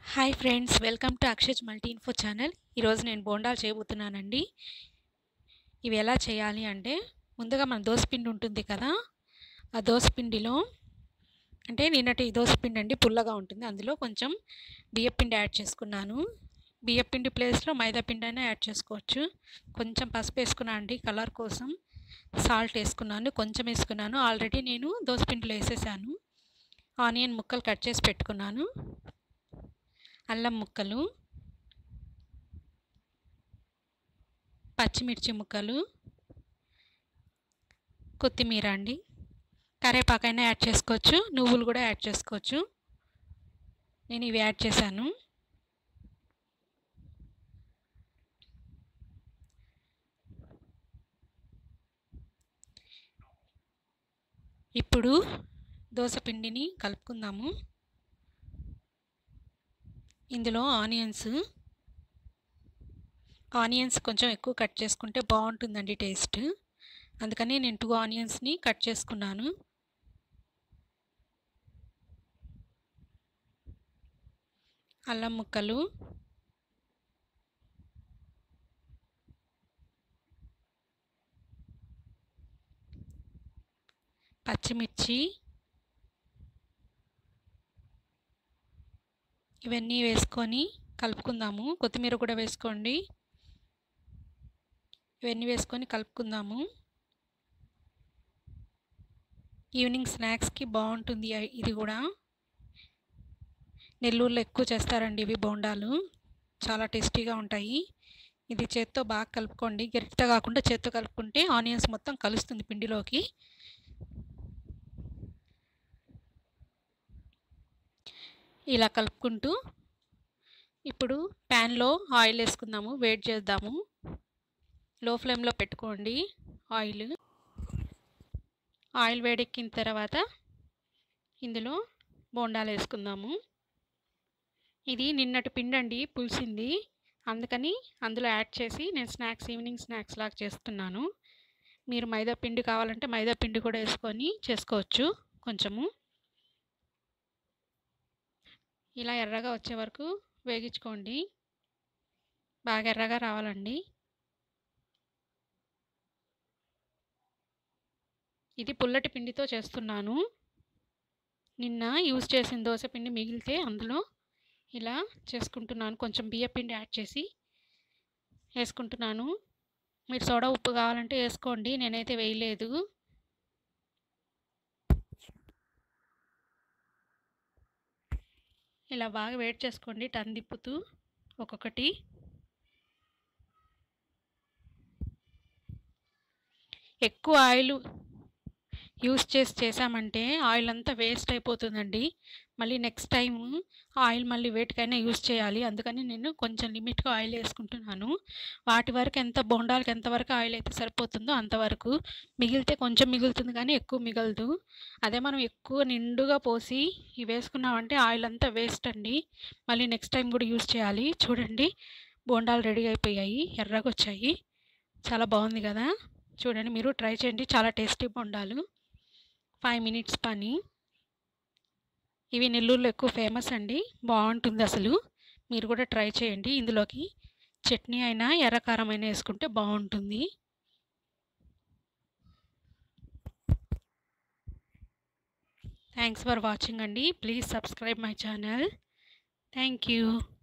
hi friends welcome to Akshaj multi info channel ఈరోజు నేను బోండాలు చేయబోతున్నానండి ఇవి ఎలా చేయాలి అంటే ముందుగా మన దోసపిండి ఉంటుంది కదా ఆ దోసపిండిలో అంటే నిన్నటి దోసపిండి అండి పుల్లగా ఉంటుంది అందులో కొంచెం బియ్యపిండి యాడ్ చేసుకున్నాను బియ్యపిండి ప్లేస్లో మైదా పిండి అయినా యాడ్ చేసుకోవచ్చు కొంచెం పసుపు వేసుకున్నాను అండి కలర్ కోసం సాల్ట్ వేసుకున్నాను కొంచెం వేసుకున్నాను ఆల్రెడీ నేను దోసపిండిలో వేసేసాను ఆనియన్ ముక్కలు కట్ చేసి పెట్టుకున్నాను అల్లం ముక్కలు పచ్చిమిర్చి ముక్కలు కొత్తిమీర అండి కరేపాకైనా యాడ్ చేసుకోవచ్చు నువ్వులు కూడా యాడ్ చేసుకోవచ్చు నేను ఇవి యాడ్ చేశాను ఇప్పుడు దోశ పిండిని కలుపుకుందాము ఇందులో ఆనియన్స్ ఆనియన్స్ కొంచెం ఎక్కువ కట్ చేసుకుంటే బాగుంటుందండి టేస్ట్ అందుకని నేను టూ ఆనియన్స్ని కట్ చేసుకున్నాను అల్లం ముక్కలు పచ్చిమిర్చి ఇవన్నీ వేసుకొని కలుపుకుందాము కొత్తిమీర కూడా వేసుకోండి ఇవన్నీ వేసుకొని కలుపుకుందాము ఈవినింగ్ స్నాక్స్కి బాగుంటుంది ఇది కూడా నెల్లూరులో ఎక్కువ చేస్తారండి ఇవి బోండాలు చాలా టేస్టీగా ఉంటాయి ఇది చేత్తో బాగా కలుపుకోండి గరిటతో కాకుండా చేత్తో కలుపుకుంటే ఆనియన్స్ మొత్తం కలుస్తుంది పిండిలోకి ఇలా కలుపుకుంటూ ఇప్పుడు ప్యాన్లో ఆయిల్ వేసుకుందాము వేడి చేద్దాము లో ఫ్లేమ్లో పెట్టుకోండి ఆయిల్ ఆయిల్ వేడెక్కిన తర్వాత ఇందులో బోండాలు వేసుకుందాము ఇది నిన్నటి పిండి అండి పులిసింది అందుకని అందులో యాడ్ చేసి నేను స్నాక్స్ ఈవినింగ్ స్నాక్స్ లాగా చేస్తున్నాను మీరు మైదా పిండి కావాలంటే మైదా పిండి కూడా వేసుకొని చేసుకోవచ్చు కొంచెము ఇలా ఎర్రగా వచ్చే వరకు వేగించుకోండి బాగా ఎర్రగా రావాలండి ఇది పుల్లటి పిండితో చేస్తున్నాను నిన్న యూజ్ చేసిన దోశ పిండి మిగిలితే అందులో ఇలా చేసుకుంటున్నాను కొంచెం బియ్య పిండి యాడ్ చేసి వేసుకుంటున్నాను మీరు సోడా ఉప్పు కావాలంటే వేసుకోండి నేనైతే వేయలేదు ఇలా బాగా వేడి చేసుకోండి టన్ తిప్పుతూ ఒక్కొక్కటి ఎక్కువ ఆయిల్ యూస్ చేసి చేసామంటే ఆయిల్ అంతా వేస్ట్ అయిపోతుందండి మళ్ళీ నెక్స్ట్ టైం ఆయిల్ మళ్ళీ వేటికైనా యూస్ చేయాలి అందుకని నేను కొంచెం లిమిట్గా ఆయిల్ వేసుకుంటున్నాను వాటి వరకు ఎంత బొండాలకి ఎంతవరకు ఆయిల్ అయితే సరిపోతుందో అంతవరకు మిగిలితే కొంచెం మిగులుతుంది కానీ ఎక్కువ మిగలదు అదే మనం ఎక్కువ నిండుగా పోసి ఇవి వేసుకున్నామంటే ఆయిల్ అంతా వేస్ట్ అండి మళ్ళీ నెక్స్ట్ టైం కూడా యూస్ చేయాలి చూడండి బోండాలు రెడీ అయిపోయాయి ఎర్రగా వచ్చాయి చాలా బాగుంది కదా చూడండి మీరు ట్రై చేయండి చాలా టేస్టీ బొండాలు ఫైవ్ మినిట్స్ పని ఇవి నెల్లూరులో ఎక్కువ ఫేమస్ అండి బాగుంటుంది అసలు మీరు కూడా ట్రై చేయండి ఇందులోకి చట్నీ అయినా ఎర్రకారం అయినా వేసుకుంటే బాగుంటుంది థ్యాంక్స్ ఫర్ వాచింగ్ అండి please subscribe my channel thank you